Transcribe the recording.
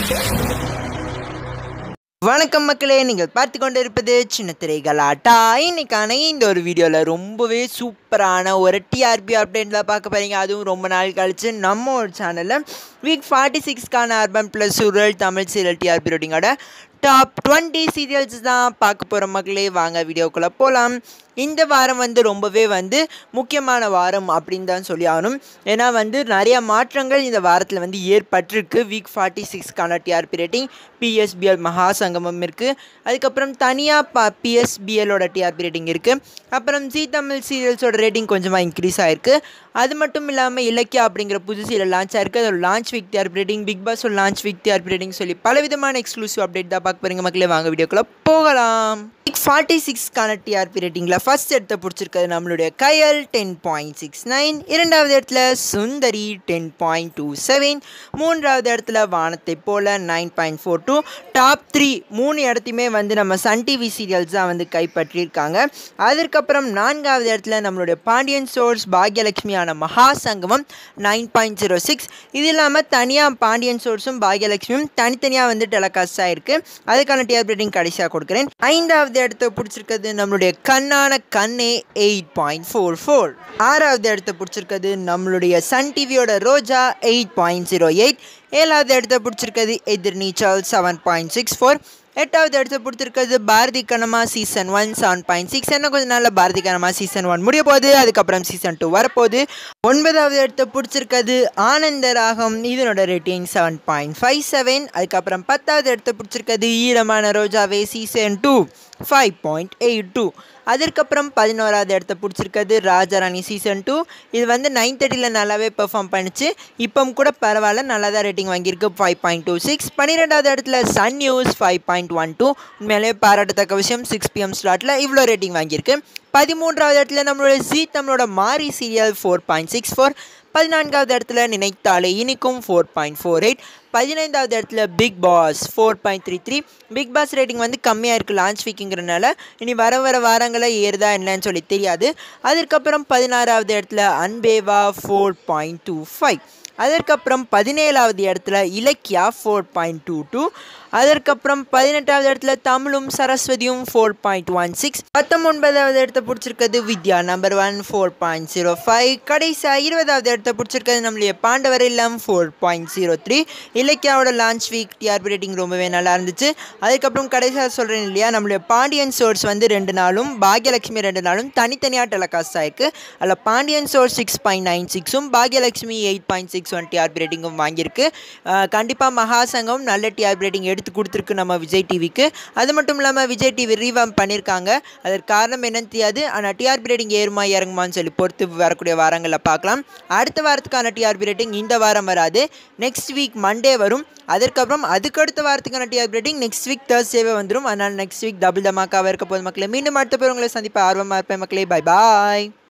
வணக்கம் மக்களே நீங்கள் பார்த்து கொண்டு இருப்பது சின்ன திரைகளாட்டா இன்னைக்கான இந்த ஒரு வீடியோவில் ரொம்பவே சூப்பரான ஒரு டிஆர்பி அப்டேட்டில் பார்க்க போகிறீங்க அதுவும் ரொம்ப நாள் கழிச்சு நம்ம ஒரு சேனலில் வீக் ஃபார்ட்டி சிக்ஸ்க்கான urban plus rural Tamil serial TRP ரோட்டிங்கோட டாப் டுவெண்ட்டி சீரியல்ஸ் தான் பார்க்க போகிற மக்களே வாங்க வீடியோக்குள்ளே போகலாம் இந்த வாரம் வந்து ரொம்பவே வந்து முக்கியமான வாரம் அப்படின்னு தான் சொல்லி ஆகணும் ஏன்னா வந்து நிறைய மாற்றங்கள் இந்த வாரத்தில் வந்து ஏற்பட்டிருக்கு வீக் ஃபார்ட்டி சிக்ஸ்க்கான டிஆர்பி ரேட்டிங் பிஎஸ்பிஎல் மகா சங்கமம் இருக்குது அதுக்கப்புறம் தனியாக ப பிஎஸ்பிஎலோட டிஆர்பி ரேட்டிங் இருக்குது அப்புறம் ஜி தமிழ் சீரியல்ஸோட ரேட்டிங் கொஞ்சமாக இன்க்ரீஸ் ஆயிருக்கு அது மட்டும் இல்லாமல் இலக்கியா அப்படிங்கிற புது சீரியல் லான்ச் ஆயிருக்கு அதோட launch week TRP rating big பாஸோட லான்ச் வீக் டிஆர்பி ரேட்டிங் சொல்லி பல விதமான எக்ஸ்க்ளூசிவ் அப்டேட் தான் பார்க்க போகிறீங்க மக்களே வாங்க வீடியோக்குள்ளே போகலாம் வீக் ஃபார்ட்டி சிக்ஸ்க்கான டிஆர்பி ரேட்டிங்கில் ஃபர்ஸ்ட் இடத்த பிடிச்சிருக்கிறது நம்மளுடைய Kayal ten point six nine இரண்டாவது இடத்துல Sundari ten point two seven மூன்றாவது இடத்துல Vanathai Pola nine point four two top three மூணு இடத்தையுமே வந்து நம்ம சன் டிவி சீரியல்ஸ் தான் வந்து கைப்பற்றியிருக்காங்க அதற்கப்புறம் நான்காவது இடத்துல நம்மளுடைய பாண்டியன் சோர்ஸ் பாக்யலட்சுமியான மகா சங்கமம் நைன் பாயிண்ட் ஜீரோ சிக்ஸ் இது இல்லாமல் தனியாக பாண்டியன் சோர்ஸும் பாக்யலட்சுமியும் தனித்தனியாக வந்து டெலகாஸ்ட் ஆகிருக்கு அதுக்கான டிஆர்பி ரேட்டிங் கடைசியாக கொடுக்குறேன் ஐந்தாவது இடத்த பிடிச்சிருக்கிறது நம்மளுடைய கண்ணான கண்ணே எயிட் பாயிண்ட் ஃபோர் ஃபோர் ஆறாவது இடத்த பிடிச்சிருக்கிறது நம்மளுடைய சன் டிவியோட Roja eight point zero eight ஏழாவது இடத்த பிடிச்சிருக்கிறது Ethirneechal seven point six four எட்டாவது இடத்த பிடிச்சிருக்கிறது Bharathi Kannamma season one seven point six என்ன கொஞ்சம் நாளில் பாரதி கனமா சீசன் ஒன் முடிய போகுது அதுக்கப்புறம் சீசன் டூ வரப்போகுது ஒன்பதாவது இடத்த பிடிச்சிருக்கிறது ஆனந்த ராகம் இதனோட rating seven point five seven அதுக்கப்புறம் பத்தாவது இடத்த பிடிச்சிருக்கிறது Eeramana Rojave season two five point eight two அதற்கப்புறம் பதினோராவது இடத்த பிடிச்சிருக்கிறது ராஜாராணி சீசன் டூ இது வந்து நைன் தேர்ட்டியில் நல்லாவே பெர்ஃபார்ம் பண்ணிச்சு இப்போ கூட பரவாயில்ல நல்லா தான் ரேட்டிங் வாங்கியிருக்கு ஃபைவ் பாயிண்ட் டூ சிக்ஸ் பன்னிரெண்டாவது இடத்துல Sun News five point one two உண்மையிலே பாராட்டத்தக்க விஷயம் சிக்ஸ் பிஎம் ஸ்லாட்டில் இவ்வளோ ரேட்டிங் வாங்கியிருக்கு பதிமூன்றாவது இடத்துல நம்மளோட ஜி தமிழோட Maari serial four point six four பதினான்காவது இடத்துல நினைத்தாலே இனிக்கும் ஃபோர் பாயிண்ட் ஃபோர் எயிட் பதினைந்தாவது இடத்துல Bigg Boss four point three three Bigg Boss rating வந்து கம்மியாக இருக்குது லான்ச் வீக்குங்கிறனால இனி வர வர வாரங்களில் ஏறுதா என்னன்னு சொல்லி தெரியாது அதற்கப்புறம் பதினாறாவது இடத்துல Anbeva four point two five அதற்கப்புறம் பதினேழாவது இடத்துல Ilakkiya four point two two அதற்கப்புறம் பதினெட்டாவது இடத்துல தமிழும் சரஸ்வதியும் ஃபோர் பாயிண்ட் ஒன் சிக்ஸ் பத்தொன்பதாவது இடத்த பிடிச்சிருக்கிறது Vidhya number one four point zero five கடைசியாக இருபதாவது இடத்த பிடிச்சிருக்கிறது நம்மளுடைய Pandavar Illam four point zero three இலக்கியாவோட லான்ச் வீக் டிஆர்பி ரேட்டிங் ரொம்பவே நல்லா இருந்துச்சு அதுக்கப்புறம் கடைசியாக சொல்கிறேன் இல்லையா நம்மளுடைய பாண்டியன் சோர்ஸ் வந்து ரெண்டு நாளும் பாக்யலட்சுமி ரெண்டு நாளும் தனித்தனியாக டெலகாஸ்ட் ஆயிருக்கு அதில் Pandian stores six point nine சிக்ஸும் Baakiyalakshmi eight point six one TRP ரேட்டிங்கும் வாங்கியிருக்கு கண்டிப்பாக மகாசங்கம் நல்ல டிஆர்பி ரேட்டிங் எடுத்து கொடுத்துருக்கு நம்ம விஜய் டிவிக்கு அது மட்டும் இல்லாமல் விஜய் டிவி ரீவாம் பண்ணியிருக்காங்க அதற்கு காரணம் என்னன்னு தெரியாது ஆனால் டிஆர்பி ரேட்டிங் ஏறுமா இறங்குமான்னு சொல்லி பொறுத்து வரக்கூடிய வாரங்களில் பார்க்கலாம் அடுத்த வாரத்துக்கான டிஆர்பி ரேட்டிங் இந்த வாரம் வராது நெக்ஸ்ட் வீக் மண்டே வரும் அதற்கப்புறம் அதுக்கடுத்த வாரத்துக்கான டிஆர்பி ரேட்டிங் நெக்ஸ்ட் வீக் தேர்ஸ்டேவே வந்துடும் அதனால் நெக்ஸ்ட் வீக் டபுள் தமாக்காக இருக்க போது மக்களே மீண்டும் அடுத்த பேர் உங்களை சந்திப்ப ஆர்வமாக இருப்பேன் மக்களே பை பாய்